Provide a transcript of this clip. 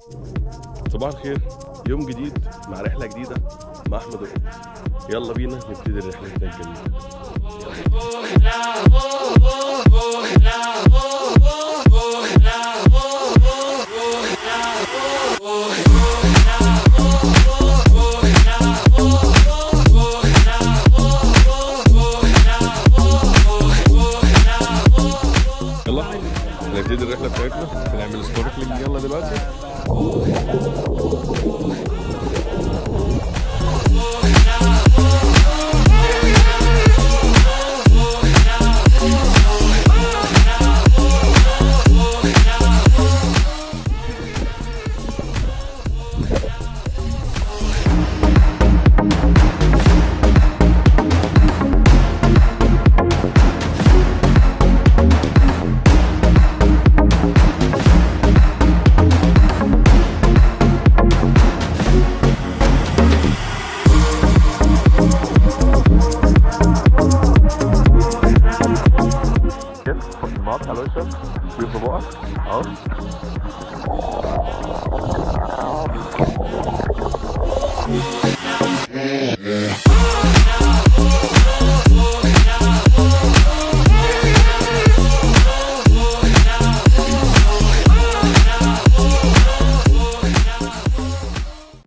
صباح الخير يوم جديد مع رحلة جديدة مع أحمد القط يلا بينا نبتدي رحلتنا الجميلة يلا نبتدي الرحلة بتاعتنا هنعمل سنوركلينج يلا دلوقتي كيف حط الماط على وشك كيف ببقك اهو